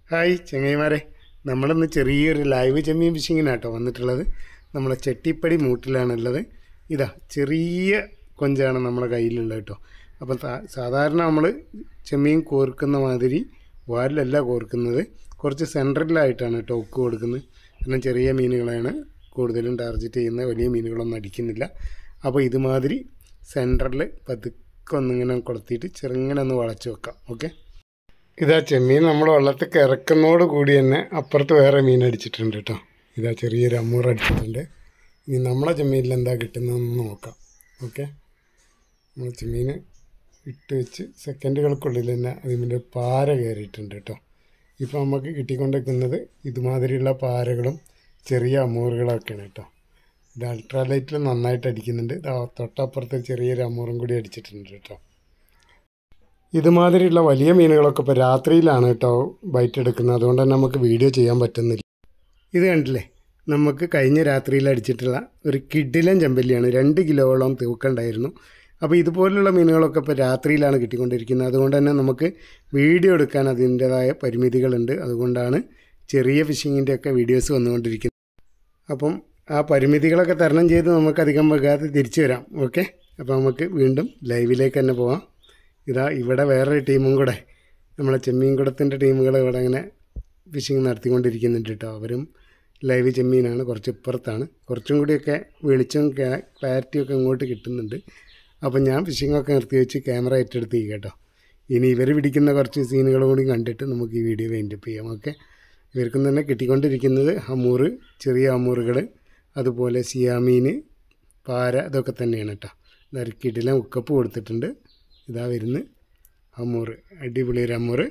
Hi ചങ്ങായിമാരെ നമ്മളിന്ന് ചെറിയൊരു ലൈവ് ചെമ്മീൻ ഫിഷിങ്ങിനാട്ടോ വന്നിട്ടുള്ളത് നമ്മളെ ചെട്ടിപ്പടി മൂട്ടിലാണുള്ളത് ഇതാ ചെറിയ കൊഞ്ചാണ് നമ്മുടെ കയ്യിലുള്ളത് കേട്ടോ അപ്പം സാ- സാധാരണ നമ്മൾ ചെമ്മീൻ കോർക്കുന്ന മാതിരി വാലിലല്ല കോർക്കുന്നത് കുറച്ച് സെൻട്രലായിട്ടാണ് കേട്ടോ ഉക്ക് കൊടുക്കുന്നത് കാരണം ചെറിയ മീനുകളെയാണ് കൂടുതലും ടാർഗറ്റ് ചെയ്യുന്നത് വലിയ മീനുകളൊന്നും അടിക്കുന്നില്ല അപ്പോൾ ഇതുമാതിരി സെൻറ്ററിൽ പതുക്കെ ഒന്നിങ്ങനെ കൊളുത്തിയിട്ട് ചെറുങ്ങനെ ഒന്ന് വളച്ച് വെക്കാം ഓക്കെ ഇതാ ചെമ്മീൻ നമ്മൾ വെള്ളത്തിൽ ഇറക്കുന്നതോട് കൂടി തന്നെ അപ്പുറത്ത് വേറെ മീൻ അടിച്ചിട്ടുണ്ട് കേട്ടോ ഇതാ ചെറിയൊരു അമ്മൂർ അടിച്ചിട്ടുണ്ട് ഇനി നമ്മളെ ചെമ്മീനിൽ എന്താ കിട്ടുന്നതെന്ന് നോക്കാം ഓക്കെ നമ്മൾ ചെമ്മീൻ ഇട്ട് വെച്ച് സെക്കൻഡുകൾക്കുള്ളിൽ തന്നെ അതിൻ്റെ പാര കയറിയിട്ടുണ്ട് കേട്ടോ ഇപ്പോൾ നമുക്ക് കിട്ടിക്കൊണ്ടിരിക്കുന്നത് ഇതുമാതിരിയുള്ള പാരകളും ചെറിയ അമ്മൂറുകളൊക്കെയാണ് കേട്ടോ ഇത് അൾട്രാലൈറ്റിൽ നന്നായിട്ട് അടിക്കുന്നുണ്ട് ഇതാ തൊട്ടപ്പുറത്ത് ചെറിയൊരു അമ്മൂറും കൂടി അടിച്ചിട്ടുണ്ട് കേട്ടോ ഇതുമാതിരിയുള്ള വലിയ മീനുകളൊക്കെ ഇപ്പോൾ രാത്രിയിലാണ് കേട്ടോ ബൈറ്റ് എടുക്കുന്നത് അതുകൊണ്ട് തന്നെ നമുക്ക് വീഡിയോ ചെയ്യാൻ പറ്റുന്നില്ല ഇത് കണ്ടില്ലേ നമുക്ക് കഴിഞ്ഞ രാത്രിയിൽ അടിച്ചിട്ടുള്ള ഒരു കിഡിലൻ ചെമ്പല്ലിയാണ് രണ്ട് കിലോളം തൂക്കണ്ടായിരുന്നു അപ്പോൾ ഇതുപോലുള്ള മീനുകളൊക്കെ ഇപ്പോൾ രാത്രിയിലാണ് കിട്ടിക്കൊണ്ടിരിക്കുന്നത് അതുകൊണ്ട് തന്നെ നമുക്ക് വീഡിയോ എടുക്കാൻ അതിൻ്റേതായ പരിമിതികളുണ്ട് അതുകൊണ്ടാണ് ചെറിയ ഫിഷിങ്ങിൻ്റെയൊക്കെ വീഡിയോസ് വന്നുകൊണ്ടിരിക്കുന്നത് അപ്പം ആ പരിമിതികളൊക്കെ തരണം ചെയ്ത് നമുക്ക് അധികം വൈകാതെ തിരിച്ചു വരാം ഓക്കെ അപ്പോൾ നമുക്ക് വീണ്ടും ലൈവിലേക്ക് തന്നെ പോവാം ഇതാ ഇവിടെ വേറൊരു ടീമും കൂടെ നമ്മളെ ചെമ്മീൻകുടത്തിൻ്റെ ടീമുകൾ ഇവിടെ ഇങ്ങനെ ഫിഷിങ് നടത്തിക്കൊണ്ടിരിക്കുന്നുണ്ട് കേട്ടോ അവരും ലൈവ് ചെമ്മീനാണ് കുറച്ച് ഇപ്പുറത്താണ് കുറച്ചും കൂടിയൊക്കെ വെളിച്ചം ക്ലാരിറ്റിയും ഒക്കെ ഇങ്ങോട്ട് കിട്ടുന്നുണ്ട് അപ്പോൾ ഞാൻ ഫിഷിങ്ങൊക്കെ നിർത്തി വെച്ച് ക്യാമറ ഏറ്റെടുത്ത് കേട്ടോ ഇനി ഇവർ പിടിക്കുന്ന കുറച്ച് സീനുകളും കൂടി കണ്ടിട്ട് നമുക്ക് ഈ വീഡിയോ വൈൻഡപ്പ് ചെയ്യാം ഓക്കെ ഇവർക്കും തന്നെ കിട്ടിക്കൊണ്ടിരിക്കുന്നത് അമൂറ് ചെറിയ അമൂറുകൾ അതുപോലെ സിയാമീൻ പാര ഇതൊക്കെ തന്നെയാണ് കേട്ടോ നറുക്കിട്ടില്ല ഉക്കപ്പ് കൊടുത്തിട്ടുണ്ട് ഇതാ വരുന്ന് അമ്മൂറ് അടിപൊളി ഒരു അമ്മൂറ്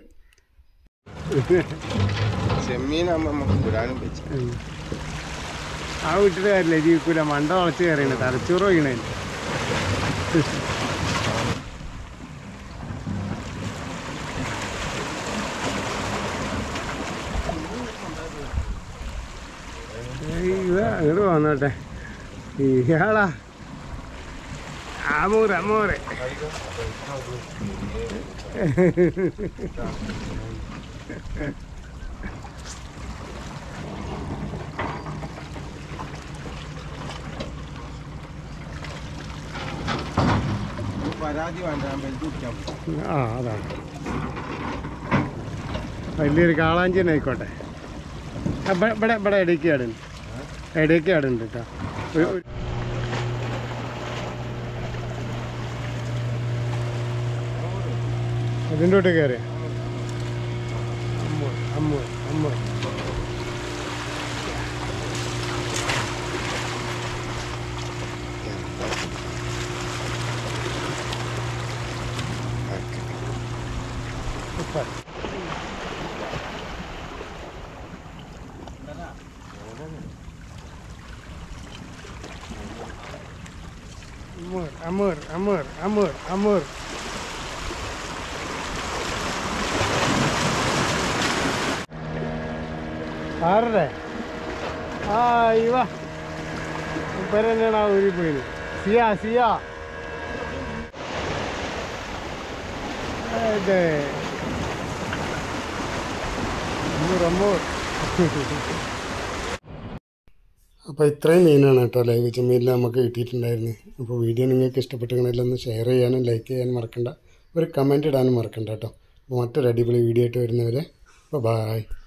ചെമ്മീനാകുമ്പോൾ നമുക്ക് വിടാനും പറ്റും ആ വിട്ടിട്ട് കാര്യമില്ല ഇത് ഇരിക്കൂല മണ്ട വളച്ച് കയറിയാണ് തലച്ചോറ് വയ്ക്കണേ അങ്ങോട്ട് വന്നോട്ടെ ഇയാളാ അമൂറ് അമൂറ് പരാതി വേണ്ട ഞാൻ വലുത് കുടിക്കാൻ പോകും ആ അതാണ് വലിയൊരു കാളാഞ്ചിനെ ആയിക്കോട്ടെ ആ, ഇബ- ഇവിടെ ഇവിടെ ഇടയ്ക്ക് ആടുണ്ട് ഇടയ്ക്ക് ആടുണ്ട് കേട്ടോ ഒരു- ഒരു- അതിൻ്റെ തൊട്ട് കയറി അമ്മ അമ്മ അമ്മ ഉപ്പ Amor, amor, amor, amor, amor. ആരുടെ ആ ഇവ ഇപ്പം തന്നെയാണ് ആ ഊരി പോയിന് സിയ സിയ അതെ അമ്മൂർ അമ്മൂർ അപ്പോൾ ഇത്രയും മീനാണ് കേട്ടോ ലൈവ് ചെമ്മീനിൽ നമുക്ക് കിട്ടിയിട്ടുണ്ടായിരുന്നത് അപ്പോൾ വീഡിയോ നിങ്ങൾക്ക് ഇഷ്ടപ്പെട്ടുകണമെങ്കിൽ ഒന്ന് ഷെയർ ചെയ്യാനും ലൈക്ക് ചെയ്യാനും മറക്കണ്ട ഒരു കമൻറ്റ് ഇടാനും മറക്കണ്ട കേട്ടോ അപ്പോൾ മറ്റൊരു അടിപൊളി വീഡിയോ ആയിട്ട് വരുന്നവരെ അപ്പോൾ ബായ്